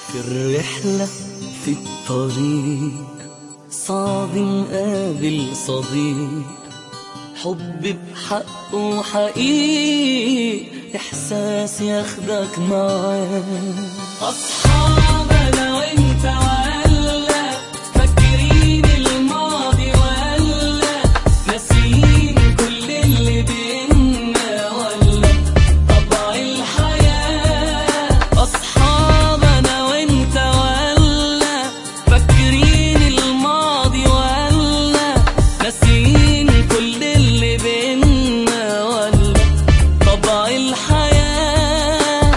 في الرحلة في الطريق صعب نقابل صديق حب بحقه حقيقي إحساس ياخدك معاه أصحاب أنا وأنت ولا فاكرين الماضي ولا ناسيين كل اللي بينا ولا طبع الحياة أصحاب أنا وأنت ولا فاكرين الماضي ولا ناسيين كل اللي بينا ولا طبع الحياة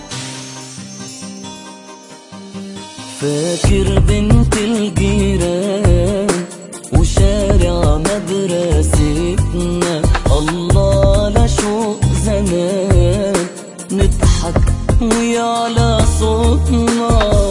فاكر بنت الجيران وشارع مدرستنا الله لا شوق زمان نضحك ويعلى صوتنا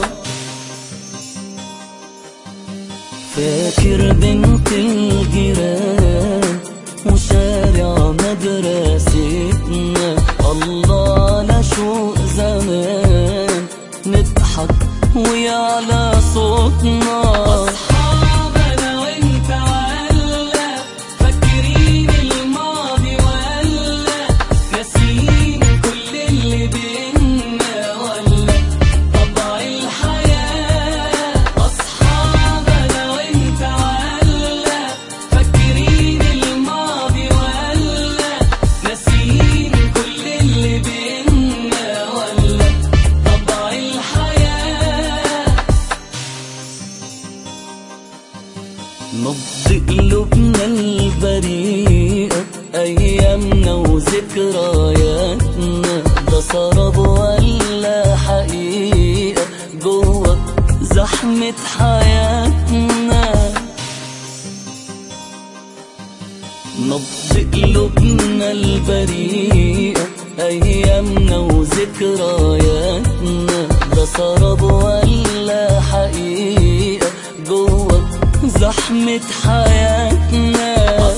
فاكر بنت الجيران وشارع مدرستنا الله لا شوق زمان نضحك ويعلى صوتنا أصحاب أنا وأنت ولا فاكرين الماضي ولا ناسيين كل اللي بينا ولا طبع الحياة أصحاب أنا وأنت ولا فاكرين الماضي ولا ناسيين كل اللي بينا ولا طبع الحياة نبض قلوبنا البريئة أيامنا وذكرياتنا ده سراب ولا حقيقة جوه زحمة حياتنا نبض قلوبنا البريئة أيامنا وذكرياتنا ده سراب ولا حقيقة جوه زحمة حياتنا